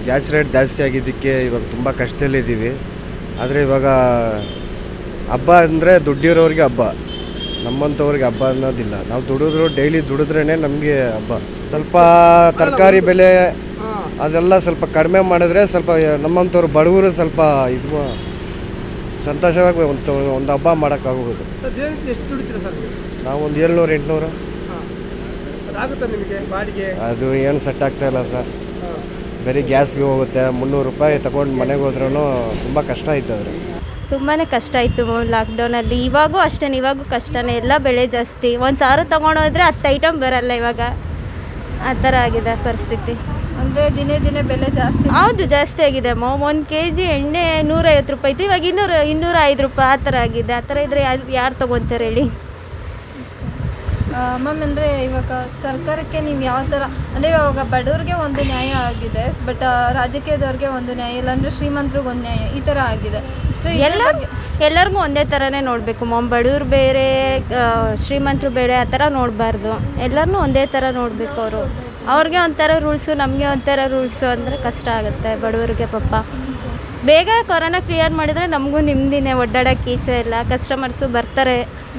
Gas rate ಜಾಸ್ತಿ ಆಗಿದ್ದಕ್ಕೆ ಇವಾಗ ತುಂಬ ಕಷ್ಟದಲ್ಲಿದ್ದೀವಿ ಆದರೆ ಇವಾಗ ಹಬ್ಬ ಅಂದರೆ ದುಡ್ಡಿರೋರಿಗೆ ಹಬ್ಬ ನಮ್ಮಂಥವ್ರಿಗೆ ಹಬ್ಬ ಅನ್ನೋದಿಲ್ಲ ನಾವು ದುಡಿದ್ರು ಡೈಲಿ ದುಡಿದ್ರೇ ನಮಗೆ ಹಬ್ಬ ಸ್ವಲ್ಪ ತರಕಾರಿ ಬೆಲೆ ಅದೆಲ್ಲ ಸ್ವಲ್ಪ ಕಡಿಮೆ ಮಾಡಿದ್ರೆ ಸ್ವಲ್ಪ ನಮ್ಮಂಥವ್ರು ಬಡವರು ಸ್ವಲ್ಪ ಇದು ಸಂತೋಷವಾಗಿ ಒಂದು ಒಂದು ಹಬ್ಬ ಮಾಡೋಕ್ಕಾಗೋದು ದಿನನಿತ್ಯ ಎಷ್ಟು ದುಡಿತೀರಾ ಸರ್ ನೀವು ನಾವು ಒಂದು ಏಳ್ನೂರು ಎಂಟುನೂರು ಹಾಂ ಅದಾಗುತ್ತಾ ನಿಮಗೆ ಬಾಡಿಗೆ ಅದು ಏನು ಸೆಟ್ ಆಗ್ತಾ ಇಲ್ಲ ಸರ್ ಬರೀ ಗ್ಯಾಸ್ಗೆ ಹೋಗುತ್ತೆ ಮುನ್ನೂರು ರೂಪಾಯಿ ತಗೊಂಡು ಮನೆಗೆ ಹೋದ್ರೂ ತುಂಬ ಕಷ್ಟ ಆಯ್ತದ್ರೆ ತುಂಬಾ ಕಷ್ಟ ಇತ್ತು ಲಾಕ್ಡೌನಲ್ಲಿ ಇವಾಗೂ ಅಷ್ಟೇ ಇವಾಗೂ ಕಷ್ಟನೇ ಎಲ್ಲ ಬೆಳೆ ಜಾಸ್ತಿ ಒಂದು ಸಾವಿರ ತೊಗೊಂಡೋದ್ರೆ ಹತ್ತು ಐಟಮ್ ಬರಲ್ಲ ಇವಾಗ ಆ ಥರ ಆಗಿದೆ ಪರಿಸ್ಥಿತಿ ಅಂದರೆ ದಿನೇ ದಿನೇ ಬೆಲೆ ಜಾಸ್ತಿ ಹೌದು ಜಾಸ್ತಿ ಆಗಿದೆ ಮ್ಯಾಮ್ ಒಂದು ಕೆ ಜಿ ಎಣ್ಣೆ ನೂರೈವತ್ತು ರೂಪಾಯಿ ಇತ್ತು ಇವಾಗ ಇನ್ನೂರು ಇನ್ನೂರ ಐದು ರೂಪಾಯಿ ಆ ಥರ ಆಗಿದೆ ಆ ಥರ ಇದ್ದರೆ ಯಾರು ಯಾರು ತೊಗೊತಾರೆ ಹೇಳಿ ಮ್ಯಾಮ್ ಅಂದರೆ ಇವಾಗ ಸರ್ಕಾರಕ್ಕೆ ನೀವು ಯಾವ ಥರ ಅಂದರೆ ಇವಾಗ ಬಡವ್ರಿಗೆ ಒಂದು ನ್ಯಾಯ ಆಗಿದೆ ಬಟ್ ರಾಜಕೀಯದವ್ರಿಗೆ ಒಂದು ನ್ಯಾಯ ಇಲ್ಲಾಂದರೆ ಶ್ರೀಮಂತರಿಗೆ ಒಂದು ನ್ಯಾಯ ಈ ಥರ ಆಗಿದೆ ಸೊ ಎಲ್ಲ ಎಲ್ಲರಿಗೂ ಒಂದೇ ಥರನೇ ನೋಡಬೇಕು ಮಾಮ್ ಬಡವ್ರು ಬೇರೆ ಆ, ಶ್ರೀಮಂತರು ಬೇರೆ ಆ ಥರ ನೋಡಬಾರ್ದು ಎಲ್ಲರನ್ನೂ ಒಂದೇ ಥರ ನೋಡಬೇಕು ಅವರು ಅವ್ರಿಗೆ ಒಂಥರ ರೂಲ್ಸು ನಮಗೆ ಒಂಥರ ರೂಲ್ಸು ಅಂದರೆ ಕಷ್ಟ ಆಗುತ್ತೆ ಬಡವರಿಗೆ ಪಾಪ ಬೇಗ ಕೊರೋನಾ ಕ್ಲಿಯರ್ ಮಾಡಿದರೆ ನಮಗೂ ನಿಮ್ಮದಿನೇ ಒಡ್ಡಾಡೋಕ್ಕೆ ಈಚೆ ಇಲ್ಲ ಕಸ್ಟಮರ್ಸು ಬರ್ತಾರೆ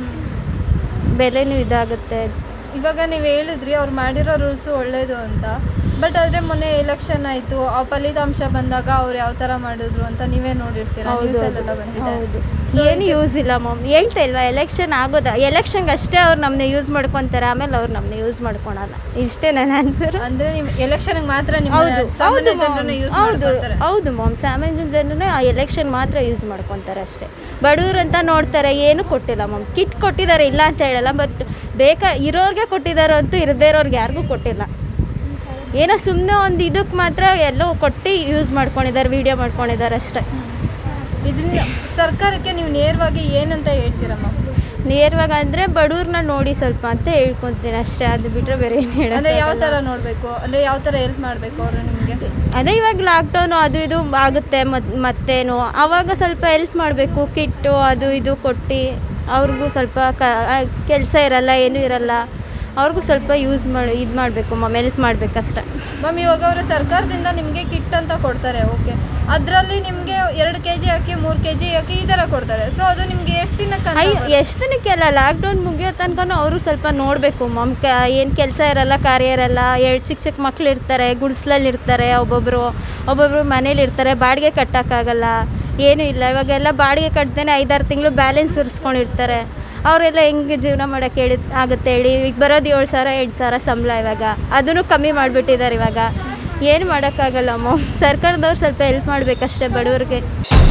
ಬೆಲೆನೂ ಇದಾಗುತ್ತೆ ಇವಾಗ ನೀವು ಹೇಳಿದ್ರಿ ಅವ್ರು ಮಾಡಿರೋ ರೂಲ್ಸು ಒಳ್ಳೇದು ಅಂತ ಬಟ್ ಆದರೆ ಮೊನ್ನೆ ಎಲೆಕ್ಷನ್ ಆಯಿತು ಆ ಫಲಿತಾಂಶ ಬಂದಾಗ ಅವ್ರು ಯಾವ ಥರ ಮಾಡಿದ್ರು ಅಂತ ನೀವೇ ನೋಡಿರ್ತೀರಾ ನ್ಯೂಸಲ್ಲೆಲ್ಲ ಬಂದಿದೆ ಹೌದು ಏನು ಯೂಸ್ ಇಲ್ಲ ಮಮ್ ಹೇಳ್ತಾ ಇಲ್ವಾ ಎಲೆಕ್ಷನ್ ಆಗೋದ ಎಲೆಕ್ಷನ್ಗೆ ಅಷ್ಟೇ ಅವ್ರು ನಮ್ಮನ್ನ ಯೂಸ್ ಮಾಡ್ಕೊತಾರೆ ಆಮೇಲೆ ಅವ್ರು ನಮ್ಮನ್ನ ಯೂಸ್ ಮಾಡ್ಕೊಳಲ್ಲ ಇಷ್ಟೇ ನನ್ನ ಆನ್ಸರ್ ಅಂದರೆ ನೀವು ಎಲೆಕ್ಷನ್ಗೆ ಮಾತ್ರ ನಿಮ್ಮ ಹೌದು ಸಾಮಾನ್ಯ ಹೌದು ಜನರನ್ನ ma'am. ಯೂಸ್ ಹೌದು ಮಾಡ್ಕೊತಾರೆ ಹೌದು ಮಾಮ್ ಸಾಮಾನ್ಯ ಜನರನ್ನ ಆ ಎಲೆಕ್ಷನ್ ಮಾತ್ರ ಯೂಸ್ ಮಾಡ್ಕೊತಾರೆ ಅಷ್ಟೇ ಬಡವ್ರು ಅಂತ ನೋಡ್ತಾರೆ ಏನು ಕೊಟ್ಟಿಲ್ಲ ಮಾಮ್ ಕಿಟ್ ಕೊಟ್ಟಿದ್ದಾರೆ ಇಲ್ಲ ಅಂತ ಹೇಳಲ್ಲ ಬಟ್ ಬೇಕಾ ಇರೋರಿಗೆ ಕೊಟ್ಟಿದ್ದಾರೆ ಅಂತೂ ಇರದೇ ಇರೋರ್ಗೆ ಯಾರಿಗೂ ಕೊಟ್ಟಿಲ್ಲ ಏನೋ ಸುಮ್ಮನೆ ಒಂದು ಇದಕ್ಕೆ ಮಾತ್ರ ಎಲ್ಲೋ ಕೊಟ್ಟು ಯೂಸ್ ಮಾಡ್ಕೊಂಡಿದ್ದಾರೆ ವೀಡಿಯೋ ಮಾಡ್ಕೊಂಡಿದ್ದಾರೆ ಅಷ್ಟೇ ಇದರಿಂದ ಸರ್ಕಾರಕ್ಕೆ ನೀವು ನೇರವಾಗಿ ಏನಂತ ಹೇಳ್ತೀರಾ ಮ್ಯಾಮ್ ನೇರವಾಗಿ ಅಂದರೆ ಬಡವ್ರನ್ನ ನೋಡಿ ಸ್ವಲ್ಪ ಅಂತ ಹೇಳ್ಕೊತೀನಿ ಅಷ್ಟೇ ಅದು ಬಿಟ್ಟರೆ ಬೇರೆ ಏನು ಅಂದರೆ ಯಾವ ಹೇಳೋದು ಥರ ನೋಡಬೇಕು ಅಂದರೆ ಯಾವ ಥರ ಹೆಲ್ಪ್ ಮಾಡಬೇಕು ಅವರು ನಿಮಗೆ ಅದೇ ಇವಾಗ ಲಾಕ್ಡೌನು ಅದು ಇದು ಆಗುತ್ತೆ ಮತ್ ಮತ್ತೇನು ಆವಾಗ ಸ್ವಲ್ಪ ಹೆಲ್ಪ್ ಮಾಡಬೇಕು ಕಿಟ್ಟು ಅದು ಇದು ಕೊಟ್ಟು ಅವ್ರಿಗೂ ಸ್ವಲ್ಪ ಕ ಕೆಲಸ ಇರಲ್ಲ ಏನೂ ಇರಲ್ಲ ಅವ್ರಿಗೂ ಸ್ವಲ್ಪ ಯೂಸ್ ಮಾಡಿ ಇದು ಮಾಡಬೇಕು ಮಮ್ ಹೆಲ್ಪ್ ಮಾಡಬೇಕಷ್ಟೆ ಮ್ಯಾಮ್ ಇವಾಗ ಅವರು ಸರ್ಕಾರದಿಂದ ನಿಮಗೆ ಕಿಟ್ ಅಂತ ಕೊಡ್ತಾರೆ ಓಕೆ ಅದರಲ್ಲಿ ನಿಮಗೆ ಎರಡು ಕೆ ಜಿ ಹಾಕಿ ಮೂರು ಕೆ ಜಿ ಹಾಕಿ ಈ ಥರ ಕೊಡ್ತಾರೆ ಸೊ ಅದು ನಿಮಗೆ ಎಷ್ಟು ದಿನಕ್ಕೆ ಅಂತ ಅಯ್ಯೋ ಬರುತ್ತೆ? ಎಷ್ಟು ದಿನಕ್ಕೆಲ್ಲ ಲಾಕ್ಡೌನ್ ಮುಗಿಯೋ ತನಕನೂ ಅವರು ಸ್ವಲ್ಪ ನೋಡಬೇಕು ಮಮ್ ಕ ಏನು ಕೆಲಸ ಇರಲ್ಲ ಕಾರ್ಯ ಇರಲ್ಲ ಎರಡು ಚಿಕ್ಕ ಚಿಕ್ಕ ಮಕ್ಳು ಇರ್ತಾರೆ ಗುಡಿಸ್ಲಲ್ಲಿ ಇರ್ತಾರೆ ಒಬ್ಬೊಬ್ಬರು ಒಬ್ಬೊಬ್ಬರು ಮನೇಲಿ ಇರ್ತಾರೆ ಬಾಡಿಗೆ ಕಟ್ಟೋಕ್ಕಾಗಲ್ಲ ಏನೂ ಇಲ್ಲ ಇವಾಗೆಲ್ಲ ಬಾಡಿಗೆ ಕಟ್ದೇನೆ ಐದಾರು ತಿಂಗಳು ಬ್ಯಾಲೆನ್ಸ್ ಇರಿಸ್ಕೊಂಡಿರ್ತಾರೆ ಅವರೆಲ್ಲ ಹೆಂಗೆ ಜೀವನ ಮಾಡೋಕ್ಕೆ ಹೇಳಿ ಆಗುತ್ತೆ ಹೇಳಿ ಈಗ ಬರೋದು ಏಳು ಸಾವಿರ ಎಂಟು ಸಾವಿರ ಸಂಬಳ ಇವಾಗ ಅದನ್ನು ಕಮ್ಮಿ ಮಾಡಿಬಿಟ್ಟಿದ್ದಾರೆ ಇವಾಗ ಏನು ಮಾಡೋಕ್ಕಾಗಲ್ಲ ಅಮ್ಮ ಸರ್ಕಾರದವ್ರು ಸ್ವಲ್ಪ ಹೆಲ್ಪ್ ಮಾಡಬೇಕಷ್ಟೇ ಬಡವ್ರಿಗೆ